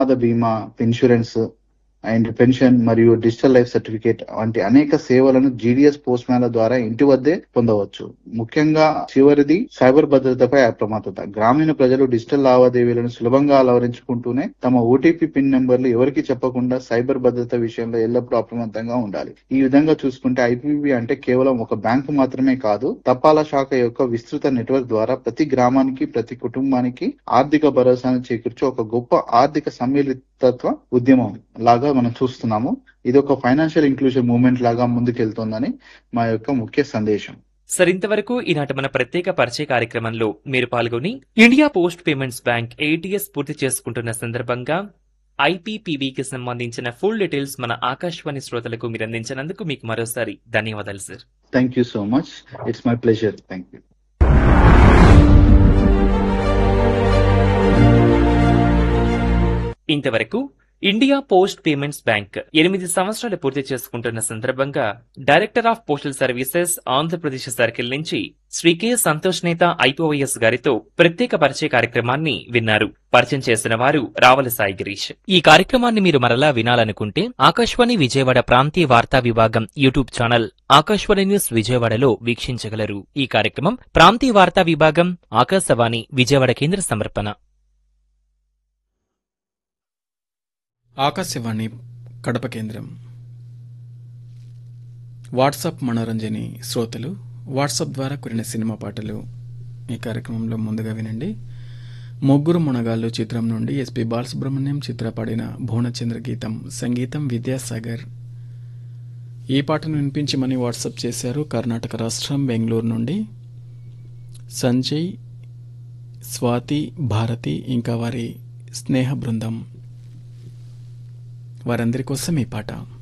ప్రమాద బీమా insurance and pension మరియు డిజిటల్ లైఫ్ సర్టిఫికేట్ వంటి అనేక సేవలను జీడీఎస్ పోస్ట్ మ్యాన్ల ద్వారా ఇంటి వద్దే పొందవచ్చు ముఖ్యంగా చివరిది సైబర్ భద్రతపై అప్రమత్తత గ్రామీణ ప్రజలు డిజిటల్ లావాదేవీలను సులభంగా అలవరించుకుంటూనే తమ ఓటీపీ పిన్ నెంబర్లు ఎవరికి చెప్పకుండా సైబర్ భద్రత విషయంలో ఎల్లప్పుడూ అప్రమత్తంగా ఉండాలి ఈ విధంగా చూసుకుంటే ఐపీబీ అంటే కేవలం ఒక బ్యాంకు మాత్రమే కాదు తపాలా శాఖ యొక్క విస్తృత నెట్వర్క్ ద్వారా ప్రతి గ్రామానికి ప్రతి కుటుంబానికి ఆర్థిక భరోసాను చేకూర్చే ఒక గొప్ప ఆర్థిక సమ్మిళితత్వ ఉద్యమం లాగా మనం చూస్తున్నాము ఇది ఒక ఫైనాన్షియల్ ఇంక్లూజన్ మూవ్మెంట్ లాగా ముందుకెళ్తోందని మా యొక్క ముఖ్య సందేశం సార్ ఇంతవరకు ఈనాటి మన ప్రత్యేక పరిచయ కార్యక్రమంలో మీరు పాల్గొని ఇండియా పోస్ట్ పేమెంట్స్ బ్యాంక్ ఏటీఎస్ పూర్తి చేసుకుంటున్న సందర్భంగా ఐపీపీబీకి సంబంధించిన ఫుల్ డీటెయిల్స్ మన ఆకాశవాణి శ్రోతలకు మీరు అందించినందుకు మీకు మరోసారి ధన్యవాదాలు sir thank you so much it's my pleasure thank you ఇంతవరకు ఇండియా పోస్ట్ పేమెంట్స్ బ్యాంక్ ఎనిమిది సంవత్సరాలు పూర్తి చేసుకుంటున్న సందర్భంగా director of postal services Andhra Pradesh circle నుంచి శ్రీ కె సంతోష్ నేత ఐపీఓఎస్ గారితో ప్రత్యేక పరిచయ కార్యక్రమాన్ని విన్నారు పరిచయం చేసిన వారు రావల సాయి గిరీష్ ఈ కార్యక్రమాన్ని మీరు మరలా వినాలనుకుంటే ఆకాశవాణి విజయవాడ ప్రాంతీయ వార్తా విభాగం యూట్యూబ్ ఛానల్ ఆకాశవాణి న్యూస్ విజయవాడలో వీక్షించగలరు ఈ కార్యక్రమం ప్రాంతీయ వార్తా విభాగం ఆకాశవాణి విజయవాడ కేంద్ర సమర్పణ ఆకాశవాణి కడప కేంద్రం వాట్సాప్ మనోరంజని శ్రోతలు వాట్సాప్ ద్వారా కూడిన సినిమా పాటలు ఈ కార్యక్రమంలో ముందుగా వినండి ముగ్గురు మునగాళ్ళు చిత్రం నుండి ఎస్పి బాలసుబ్రహ్మణ్యం చిత్ర పాడిన భువనచంద్ర గీతం సంగీతం విద్యాసాగర్ ఈ పాటను వినిపించమని వాట్సాప్ చేశారు కర్ణాటక రాష్ట్రం బెంగళూరు నుండి సంజయ్ స్వాతి భారతి ఇంకా వారి స్నేహ బృందం వారందరి కోసం ఈ పాట